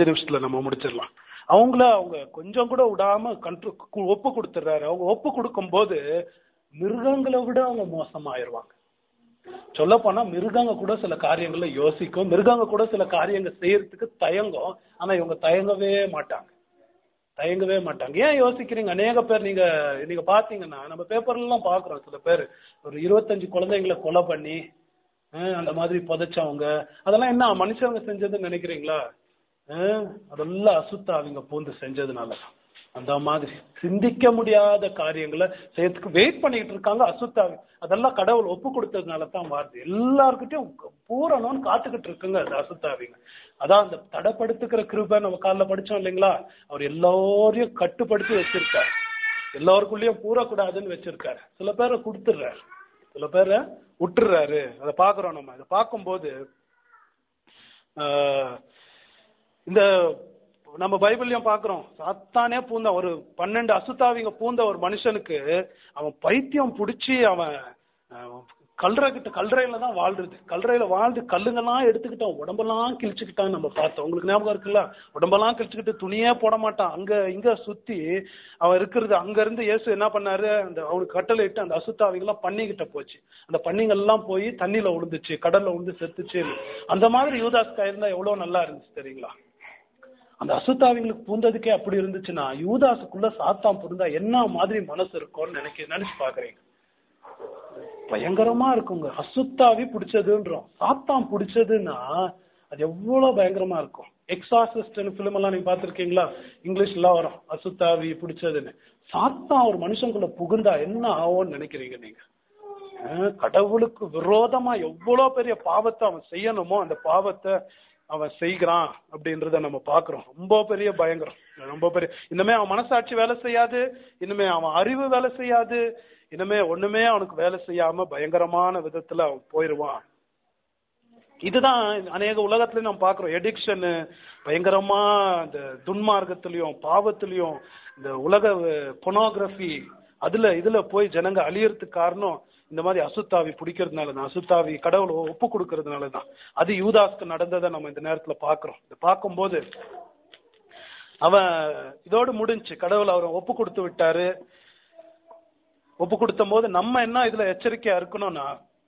அஞ்சு நிமிஷத்துல நம்ம முடிச்சிடலாம் அவங்கள அவங்க கொஞ்சம் கூட விடாம கண்ட்ரு ஒப்பு கொடுத்துறாரு அவங்க ஒப்பு கொடுக்கும் போது மிருகங்களை விட அவங்க மோசமாயிருவாங்க சொல்ல போனா மிருகங்க கூட சில காரியங்களை யோசிக்கும் மிருகங்க கூட சில காரியங்கள் செய்யறதுக்கு தயங்கும் ஆனா இவங்க தயங்கவே மாட்டாங்க தயங்கவே மாட்டாங்க ஏன் யோசிக்கிறீங்க அநேக பேர் நீங்க நீங்க பாத்தீங்கன்னா நம்ம பேப்பர்ல எல்லாம் பாக்குறோம் சில பேர் ஒரு இருபத்தஞ்சு குழந்தைங்களை கொலை பண்ணி அஹ், அந்த மாதிரி புதைச்சவங்க அதெல்லாம் என்ன மனுஷங்க செஞ்சதுன்னு நினைக்கிறீங்களா அஹ், அதெல்லாம் அசுத்த அவங்க பூந்து செஞ்சதுனால தான். அந்த மாதிரி சிந்திக்க முடியாத காரியங்களை செய்யறதுக்கு வெயிட் பண்ணிட்டு இருக்காங்க அசுத்தாவி அதெல்லாம் கடவுள் ஒப்பு கொடுத்ததுனால தான் மாறுது எல்லாருக்கிட்டையும் பூரணம்னு காத்துக்கிட்டு இருக்குங்க அந்த அசுத்தாவிங்க அதான் அந்த தடைப்படுத்துக்கிற கிருபை நம்ம காலைல படிச்சோம் இல்லைங்களா அவர் எல்லாரையும் கட்டுப்படுத்தி வச்சிருக்காரு எல்லாருக்குள்ளேயும் பூரக்கூடாதுன்னு வச்சிருக்காரு சில பேரை கொடுத்துடுறாரு சில பேரை விட்டுறாரு அதை பாக்குறோம் நம்ம அதை பார்க்கும்போது ஆஹ், இந்த நம்ம பைபிள்லயும் பாக்குறோம் சாத்தானே பூந்த ஒரு பன்னெண்டு அசுத்தாவிங்க பூந்த ஒரு மனுஷனுக்கு அவன் பைத்தியம் புடிச்சு அவன் அவன் கல்ற கிட்ட கல்றையில தான் வாழ்றது கல்றையில வாழ்ந்து கல்லுங்கெல்லாம் எடுத்துக்கிட்டான் உடம்பெல்லாம் கிழிச்சுக்கிட்டான் நம்ம பார்த்தோம் உங்களுக்கு ஞாபகம் இருக்குல்ல உடம்பெல்லாம் கிழிச்சுக்கிட்டு துணியே போட மாட்டான் அங்க இங்க சுத்தி அவன் இருக்கிறது அங்க இருந்து இயேசு என்ன பண்ணாரு அந்த அவனுக்கு கட்டளை இட்டு அந்த அசுத்தாவிங்கெல்லாம் பண்ணிக்கிட்ட போச்சு அந்த பண்ணிங்கெல்லாம் போய் தண்ணியில விழுந்துச்சு கடல்ல விழுந்து செத்துச்சு அந்த மாதிரி யூதாஸ்கா இருந்தா எவ்வளவு நல்லா இருந்துச்சு தெரியுங்களா அந்த அசுத்தாவிங்களுக்கு பூந்ததுக்கே அப்படி இருந்துச்சுன்னா யூதாசுக்குள்ள சாத்தான் புரிந்தா என்ன மாதிரி மனசு இருக்கும்னு நினைக்க நினைச்சு பாக்குறீங்க பயங்கரமா இருக்குங்க அசுத்தாவி பிடிச்சதுன்றோம் சாத்தான் பிடிச்சதுன்னா அது எவ்வளவு பயங்கரமா இருக்கும் எக்ஸாசிஸ்ட்னு பிலிம் எல்லாம் நீங்க பாத்திருக்கீங்களா இங்கிலீஷ்ல வரும் அசுத்தாவி பிடிச்சதுன்னு சாத்தான் ஒரு மனுஷனுக்குள்ள புகுந்தா என்ன ஆகும்னு நினைக்கிறீங்க நீங்க அஹ் கடவுளுக்கு விரோதமா எவ்வளவு பெரிய பாவத்தை அவன் செய்யணுமோ அந்த பாவத்தை அவன் செய்கிறான் அப்படின்றத நம்ம பாக்குறோம் ரொம்ப பெரிய பயங்கரம் ரொம்ப பெரிய இனிமே அவன் மனசாட்சி வேலை செய்யாது இனிமே அவன் அறிவு வேலை செய்யாது இனிமே ஒண்ணுமே அவனுக்கு வேலை செய்யாம பயங்கரமான விதத்துல அவன் போயிருவான் இதுதான் அநேக உலகத்துல நம்ம பாக்குறோம் எடிக்ஷனு பயங்கரமா இந்த துன்மார்க்கத்திலையும் பாவத்திலையும் இந்த உலக பொனோகிராஃபி அதுல இதுல போய் ஜனங்க அழியறதுக்கு காரணம் இந்த மாதிரி அசுத்தாவி பிடிக்கிறதுனால தான் அசுத்தாவி கடவுளை ஒப்பு கொடுக்கறதுனால தான் அது யூதாஸ்க்கு நடந்ததை நம்ம இந்த நேரத்துல பாக்குறோம் இதை பார்க்கும்போது அவன் இதோடு முடிஞ்சு கடவுள் அவரை ஒப்பு கொடுத்து விட்டாரு ஒப்பு கொடுத்த போது நம்ம என்ன இதுல எச்சரிக்கையா இருக்கணும்னா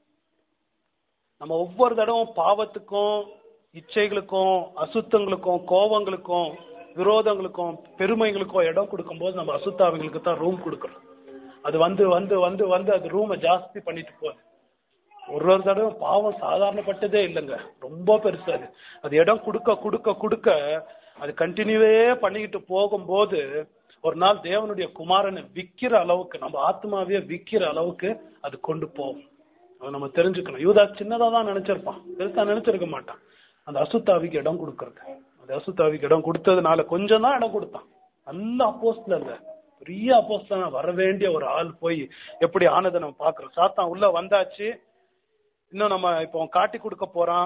நம்ம ஒவ்வொரு தடவும் பாவத்துக்கும் இச்சைகளுக்கும் அசுத்தங்களுக்கும் கோபங்களுக்கும் விரோதங்களுக்கும் பெருமைகளுக்கும் இடம் கொடுக்கும்போது நம்ம அசுத்தாவிங்களுக்கு தான் ரூம் கொடுக்கணும் அது வந்து வந்து வந்து வந்து அது ரூமை ஜாஸ்தி பண்ணிட்டு போகுது ஒரு ஒரு தடவை பாவம் சாதாரணப்பட்டதே இல்லைங்க ரொம்ப பெருசு அது அது இடம் கொடுக்க கொடுக்க கொடுக்க அது கண்டினியூவே பண்ணிக்கிட்டு போகும்போது ஒரு நாள் தேவனுடைய குமாரனை விக்கிற அளவுக்கு நம்ம ஆத்மாவே விக்கிற அளவுக்கு அது கொண்டு போகும் அதை நம்ம தெரிஞ்சுக்கணும் யூதா சின்னதா தான் நினைச்சிருப்பான் பெருசா நினைச்சிருக்க மாட்டான் அந்த அசுத்தாவிக்கு இடம் கொடுக்கறது அந்த அசுத்தாவிக்கு இடம் கொடுத்ததுனால கொஞ்சம் தான் இடம் கொடுத்தான் நல்ல அப்போஸ்ல இல்ல பெரிய அப்போஸ்ல வர வேண்டிய ஒரு ஆள் போய் எப்படி ஆனதை நம்ம பாக்குறோம் சாத்தான் உள்ள வந்தாச்சு இன்னும் நம்ம இப்போ காட்டி கொடுக்க போறான்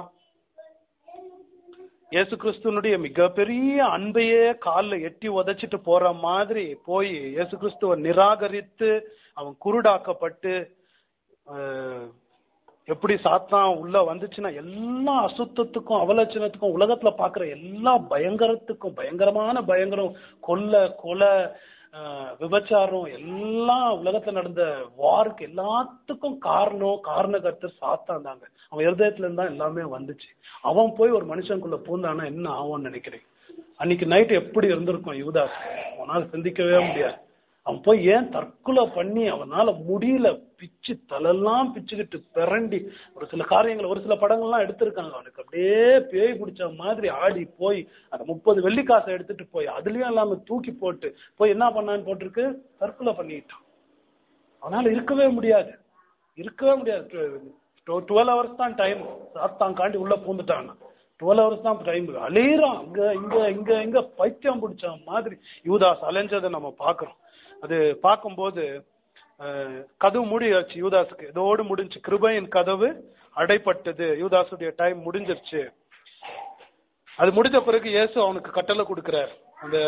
இயேசு கிறிஸ்துவனுடைய மிகப்பெரிய அன்பையே காலில் எட்டி உதைச்சிட்டு போற மாதிரி போய் இயேசு கிறிஸ்துவ நிராகரித்து அவன் குருடாக்கப்பட்டு அஹ், எப்படி சாத்தான் உள்ள வந்துச்சுன்னா எல்லா அசுத்தத்துக்கும் அவலட்சணத்துக்கும் உலகத்துல பாக்குற எல்லா பயங்கரத்துக்கும் பயங்கரமான பயங்கரம் கொல்ல கொலை அஹ், விபச்சாரம் எல்லாம் உலகத்துல நடந்த வாருக்கு எல்லாத்துக்கும் காரணம் காரணகர்த்தர் சாத்தான் தாங்க அவன் இருதயத்துல இருந்தா எல்லாமே வந்துச்சு அவன் போய் ஒரு மனுஷனுக்குள்ள பூந்தானா என்ன ஆகும்னு நினைக்கிறேன் அன்னைக்கு நைட் எப்படி இருந்திருக்கும் யூதாஸ் அவனால சிந்திக்கவே முடியாது அவன் போய் ஏன் தற்கொலை பண்ணி அவனால முடியல பிச்சு தலையெல்லாம் பிச்சுக்கிட்டு பிறண்டி ஒரு சில காரியங்கள் ஒரு சில படங்கள்லாம் எடுத்திருக்காங்க அவனுக்கு அப்படியே பேய் பிடிச்ச மாதிரி ஆடி போய் அந்த முப்பது வெள்ளிக்காசை எடுத்துட்டு போய் அதுலயும் இல்லாம தூக்கி போட்டு போய் என்ன பண்ணான்னு போட்டிருக்கு தற்கொலை பண்ணிட்டான் அவனால இருக்கவே முடியாது இருக்கவே முடியாது டுவெல் ஹவர்ஸ் தான் டைம் சாத்தான் காண்டி உள்ள பூந்துட்டான் டுவெல் ஹவர்ஸ் தான் டைம் அலையிறான் இங்க இங்க இங்க இங்க பைத்தியம் பிடிச்ச மாதிரி யூதாஸ் அலைஞ்சதை நம்ம பாக்குறோம் அது பார்க்கும்போது அஹ், கதவு மூடியாச்சு யூதாஸுக்கு இதோடு முடிஞ்சு கிருபையின் கதவு அடைப்பட்டது யூதாஸுடைய டைம் முடிஞ்சிருச்சு அது முடிஞ்ச பிறகு இயேசு அவனுக்கு கட்டளை கொடுக்கிறார் அந்த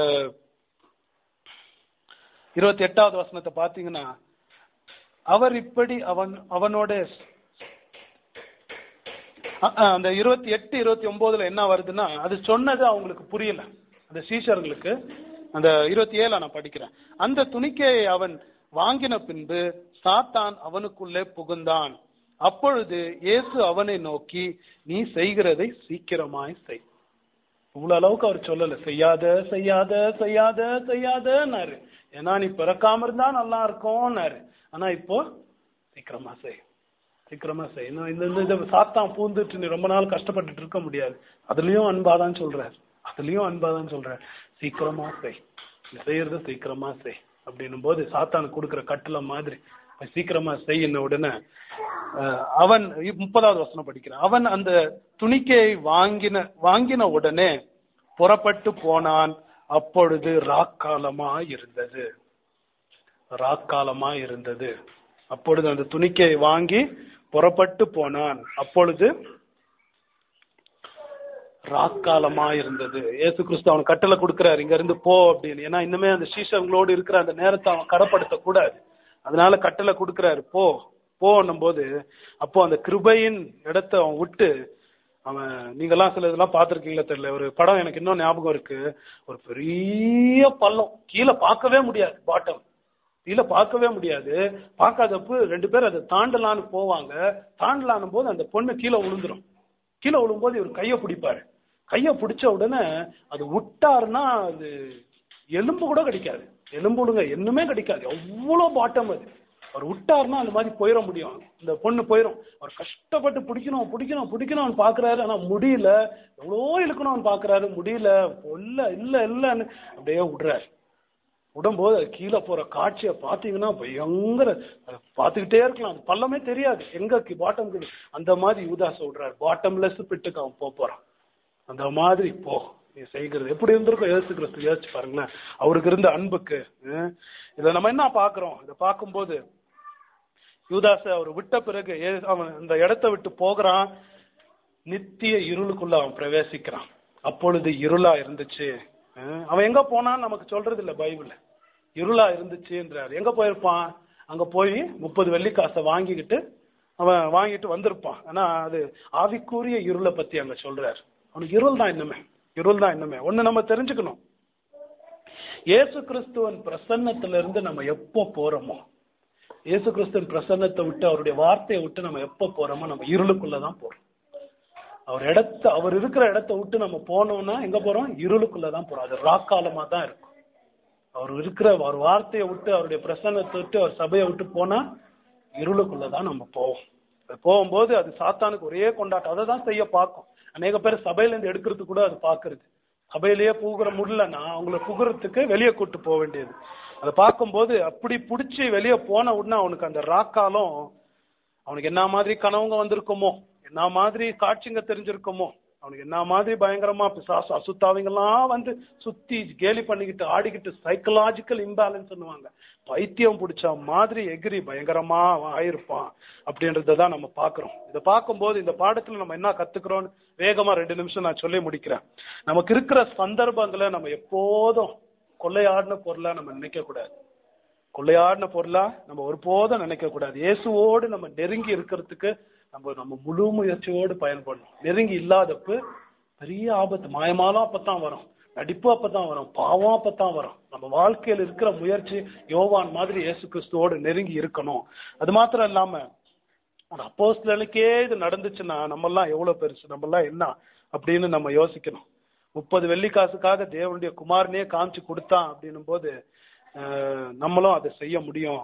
இருபத்தி எட்டாவது வசனத்தை பாத்தீங்கன்னா அவர் இப்படி அவன் அவனோட அ- அ, அந்த இருபத்தி எட்டு இருபத்தி ஒன்பதுல என்ன வருதுன்னா அது சொன்னது அவங்களுக்கு புரியல அந்த சீஷர்களுக்கு அந்த இருபத்தி ஏழா நான் படிக்கிறேன் அந்த துணிக்கையை அவன் வாங்கின பின்பு சாத்தான் அவனுக்குள்ளே புகுந்தான் அப்பொழுது இயேசு அவனை நோக்கி நீ செய்கிறதை சீக்கிரமாய் செய் இவ்வளவு அளவுக்கு அவர் சொல்லல செய்யாத செய்யாத செய்யாத செய்யாதன்னாரு ஏன்னா நீ பிறக்காம இருந்தா நல்லா இருக்கும்னாரு ஆனா இப்போ சீக்கிரமா செய் சீக்கிரமா செய் இன்னும் இந்த இந்த- இந்த சாத்தான் பூந்துட்டு நீ ரொம்ப நாள் கஷ்டப்பட்டுட்டு இருக்க முடியாது அதுலயும் அன்பாதான் சொல்றாரு அதுலயும் அன்பாதான் சொல்றாரு சீக்கிரமா செய் நீ செய்யறத சீக்கிரமா செய் அப்படின்னும் போது சாத்தானுக்கு கொடுக்குற கட்டளை மாதிரி போய் சீக்கிரமா செய்யின உடனே அஹ், அவன் முப்பதாவது வசனம் படிக்கிறான் அவன் அந்த துணிக்கையை வாங்கின வாங்கின உடனே புறப்பட்டு போனான் அப்பொழுது ராக்காலமா இருந்தது ராக்காலமா இருந்தது அப்பொழுது அந்த துணிக்கையை வாங்கி புறப்பட்டு போனான் அப்பொழுது ராக்காலமா இருந்தது இயேசு கிறிஸ்து அவன் கட்டளை கொடுக்கிறாரு இங்க இருந்து போ அப்படின்னு ஏன்னா இன்னுமே அந்த சீசங்களோடு இருக்கிற அந்த நேரத்தை அவன் கடப்படுத்த கூடாது அதனால கட்டளை கொடுக்கிறாரு போ போன்னும் போது அப்போ அந்த கிருபையின் இடத்தை அவன் விட்டு அவன் நீங்கெல்லாம் சில இதெல்லாம் பார்த்துருக்கீங்களா தெரியல ஒரு படம் எனக்கு இன்னும் ஞாபகம் இருக்கு ஒரு பெரிய பள்ளம் கீழே பார்க்கவே முடியாது பாட்டம் கீழே பார்க்கவே முடியாது பார்க்காதப்ப ரெண்டு பேர் அதை தாண்டலான்னு போவாங்க தாண்டலான்னும் போது அந்த பொண்ணு கீழே விழுந்துரும் கீழே விழும்போது இவர் கையை பிடிப்பாரு கையை பிடிச்ச உடனே அது விட்டாருன்னா அது எலும்பு கூட கிடைக்காது எலும்பு விடுங்க என்னமே கிடைக்காது எவ்வளோ பாட்டம் அது அவர் விட்டாருன்னா அந்த மாதிரி போயிட முடியும் இந்த பொண்ணு போயிடும் அவர் கஷ்டப்பட்டு பிடிக்கணும் பிடிக்கணும் பிடிக்கணும்னு பாக்குறாரு ஆனா முடியல எவ்வளோ இழுக்கணும்னு பாக்குறாரு முடியல இல்ல இல்ல இல்லன்னு அப்படியே விடுறாரு விடும்போது அது கீழே போற காட்சியை பார்த்தீங்கன்னா பயங்கர அதை பார்த்துக்கிட்டே இருக்கலாம் அது பள்ளமே தெரியாது எங்க பாட்டம் அந்த மாதிரி யூதாஸ் விடுறாரு பாட்டம்லெஸ் பிட்டுக்கு அவன் போக போறான் அந்த மாதிரி போ நீ செய்கிறது எப்படி இருந்திருக்கும் ஏசு கிறிஸ்து யோசிச்சு பாருங்களேன் அவருக்கு இருந்த அன்புக்கு அஹ் இதை நம்ம என்ன பார்க்கிறோம் இதை பார்க்கும்போது யூதாச அவர் விட்ட பிறகு ஏ- அவன் அந்த இடத்தை விட்டு போகிறான் நித்திய இருளுக்குள்ள அவன் பிரவேசிக்கிறான் அப்பொழுது இருளா இருந்துச்சு அஹ் அவன் எங்க போனான்னு நமக்கு சொல்றது இல்ல பைபிள்ல இருளா இருந்துச்சுன்றாரு எங்க போயிருப்பான் அங்க போய் முப்பது வெள்ளிக்காசை வாங்கிக்கிட்டு அவன் வாங்கிட்டு வந்திருப்பான் ஆனா அது ஆவிக்குரிய இருளை பத்தி அங்க சொல்றாரு அவனுக்கு இருள் தான் இன்னுமே இருள் தான் இன்னுமே ஒண்ணு நம்ம தெரிஞ்சுக்கணும் இயேசு கிறிஸ்துவன் பிரசன்னத்துல இருந்து நம்ம எப்போ போறோமோ இயேசு கிறிஸ்துவின் பிரசன்னத்தை விட்டு அவருடைய வார்த்தையை விட்டு நம்ம எப்போ போறோமோ நம்ம இருளுக்குள்ளதான் போறோம் அவர் இடத்த அவர் இருக்கிற இடத்த விட்டு நம்ம போனோம்னா எங்க போறோம் இருளுக்குள்ளதான் போறோம் அது ராக்காலமா தான் இருக்கும் அவர் இருக்கிற அவர் வார்த்தையை விட்டு அவருடைய பிரசன்னத்தை விட்டு அவர் சபையை விட்டு போனா இருளுக்குள்ளதான் நம்ம போவோம் அது போகும்போது அது சாத்தானுக்கு ஒரே கொண்டாட்டம் அதை தான் செய்ய பார்க்கும் அநேக பேர் சபையில இருந்து எடுக்கிறது கூட அது பாக்குறது சபையிலேயே புகுற முடியலன்னா அவங்கள புகுறதுக்கு வெளியே கூட்டு போக வேண்டியது அதை பார்க்கும்போது அப்படி பிடிச்சி வெளியே போன உடனே அவனுக்கு அந்த ராக்காலம் அவனுக்கு என்ன மாதிரி கனவுங்க வந்திருக்குமோ என்ன மாதிரி காட்சிங்க தெரிஞ்சிருக்குமோ அவனுக்கு என்ன மாதிரி பயங்கரமா பிசாசு அசுத்தாவிங்கெல்லாம் வந்து சுத்தி கேலி பண்ணிக்கிட்டு ஆடிக்கிட்டு சைக்கலாஜிக்கல் இம்பேலன்ஸ் பண்ணுவாங்க பைத்தியம் பிடிச்ச மாதிரி எகிரி பயங்கரமா அவன் ஆயிருப்பான் அப்படின்றத தான் நம்ம பார்க்கிறோம் இதை பார்க்கும்போது இந்த பாடத்துல நம்ம என்ன கத்துக்கிறோம்னு வேகமா ரெண்டு நிமிஷம் நான் சொல்லி முடிக்கிறேன் நமக்கு இருக்கிற சந்தர்ப்பங்களை நம்ம எப்போதும் கொள்ளையாடின பொருளா நம்ம நினைக்க கூடாது கொள்ளையாடின பொருளா நம்ம ஒருபோதும் நினைக்க கூடாது இயேசுவோடு நம்ம நெருங்கி இருக்கிறதுக்கு நம்ம நம்ம முழு முயற்சியோடு பயன்படணும் நெருங்கி இல்லாதப்ப பெரிய ஆபத்து மாயமாலும் அப்பதான் வரும் நடிப்பு அப்பதான் வரும் பாவம் அப்பதான் வரும் நம்ம வாழ்க்கையில் இருக்கிற முயற்சி யோவான் மாதிரி இயேசு கிறிஸ்துவோடு நெருங்கி இருக்கணும் அது மாத்திரம் இல்லாம ஒரு அப்போஸ்தலனுக்கே இது நடந்துச்சுன்னா நம்ம எல்லாம் எவ்வளவு பெருசு நம்ம எல்லாம் என்ன அப்படின்னு நம்ம யோசிக்கணும் முப்பது வெள்ளிக்காசுக்காக தேவனுடைய குமாரனே காமிச்சு கொடுத்தான் அப்படின்னும் போது அஹ், நம்மளும் அதை செய்ய முடியும்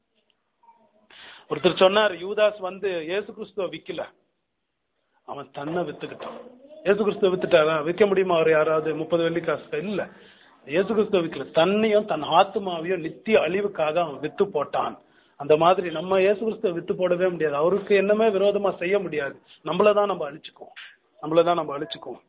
ஒருத்தர் சொன்னார் யூதாஸ் வந்து இயேசு கிறிஸ்துவ விக்கல அவன் தன்னை வித்துக்கிட்டான் இயேசு கிறிஸ்துவ வித்துட்டாரா விற்க முடியுமா அவர் யாராவது முப்பது வெள்ளிக்காசு இல்ல இயேசு கிறிஸ்துவ விக்கல தன்னையும் தன் ஆத்மாவையும் நித்திய அழிவுக்காக அவன் வித்து போட்டான் அந்த மாதிரி நம்ம இயேசு கிறிஸ்துவ வித்து போடவே முடியாது அவருக்கு என்னமே விரோதமா செய்ய முடியாது நம்மள தான் நம்ம அழிச்சுக்குவோம் நம்மள தான் நம்ம அழிச்சுக்குவோம்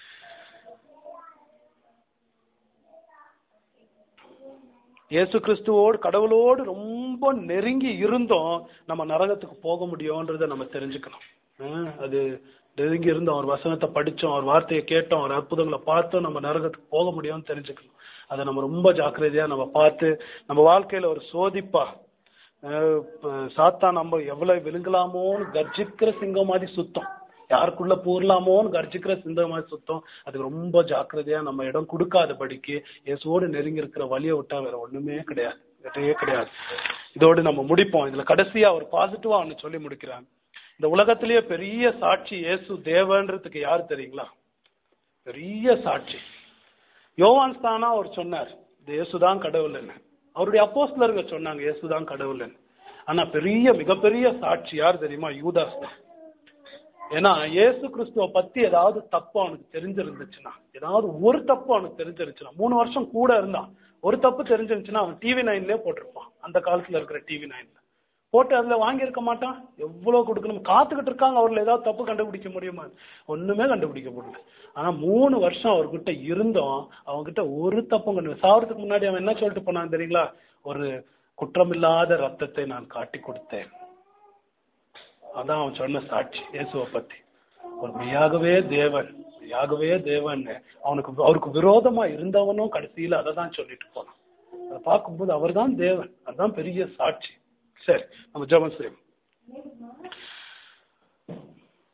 இயேசு கிறிஸ்துவோடு கடவுளோடு ரொம்ப நெருங்கி இருந்தோம் நம்ம நரகத்துக்கு போக முடியும்ன்றத நம்ம தெரிஞ்சுக்கணும் ஹம், அது நெருங்கி இருந்தோம் அவர் வசனத்தை படிச்சோம் அவர் வார்த்தையை கேட்டோம் அவர் அற்புதங்களை பார்த்தோம் நம்ம நரகத்துக்கு போக முடியும்னு தெரிஞ்சுக்கணும் அதை நம்ம ரொம்ப ஜாக்கிரதையா நம்ம பார்த்து நம்ம வாழ்க்கையில ஒரு சோதிப்பா அஹ், இப்ப சாத்தா நம்ம எவ்வளவு விழுங்கலாமோன்னு கர்ஜிக்கிற சிங்கம் மாதிரி சுத்தம் யாருக்குள்ள பூரலாமோன்னு கர்ஜிக்கிற சிந்தமா சுத்தம் அது ரொம்ப ஜாக்கிரதையா நம்ம இடம் கொடுக்காதபடிக்கு இயேசுவோடு நெருங்கி இருக்கிற வழியை விட்டா வேற ஒண்ணுமே கிடையாது கிடையவே கிடையாது இதோடு நம்ம முடிப்போம் இதுல கடைசியா ஒரு பாசிட்டிவா ஒன்னு சொல்லி முடிக்கிறாங்க இந்த உலகத்திலேயே பெரிய சாட்சி இயேசு தேவன்றதுக்கு யாரு தெரியுங்களா பெரிய சாட்சி யோவான் ஸ்தானா அவர் சொன்னார் இது இயேசுதான் கடவுள்னு அவருடைய அப்போஸ்தலருங்க சொன்னாங்க இயேசுதான் கடவுள்னு ஆனா பெரிய மிகப்பெரிய சாட்சி யார் தெரியுமா யூதாஸ் தான் ஏன்னா இயேசு கிறிஸ்துவ பத்தி ஏதாவது தப்பு அவனுக்கு தெரிஞ்சிருந்துச்சுன்னா ஏதாவது ஒரு தப்பு அவனுக்கு தெரிஞ்சிருச்சுன்னா மூணு வருஷம் கூட இருந்தான் ஒரு தப்பு தெரிஞ்சிருந்துச்சுன்னா அவன் டிவி நைன்லயே போட்டிருப்பான் அந்த காலத்துல இருக்கிற டிவி நைன்ல போட்டு அதுல வாங்கியிருக்க மாட்டான் எவ்வளவு கொடுக்கணும் காத்துக்கிட்டு இருக்காங்க அவர்ல ஏதாவது தப்பு கண்டுபிடிக்க முடியுமா ஒண்ணுமே கண்டுபிடிக்க முடியல ஆனா மூணு வருஷம் அவர்கிட்ட இருந்தோம் அவன்கிட்ட ஒரு தப்பும் கண்டு சாவறதுக்கு முன்னாடி அவன் என்ன சொல்லிட்டு போனான் தெரியுங்களா ஒரு குற்றமில்லாத ரத்தத்தை நான் காட்டி கொடுத்தேன் அதான் அவன் சொன்ன சாட்சி இயேசுவை பத்தி ஒரு மெய்யாகவே தேவன் மெய்யாகவே தேவன் அவனுக்கு அவருக்கு விரோதமா இருந்தவனும் கடைசியில அதை தான் சொல்லிட்டு போனான் அதை பார்க்கும்போது அவர்தான் தேவன் அதுதான் பெரிய சாட்சி சரி நம்ம ஜெபம் செய்வோம்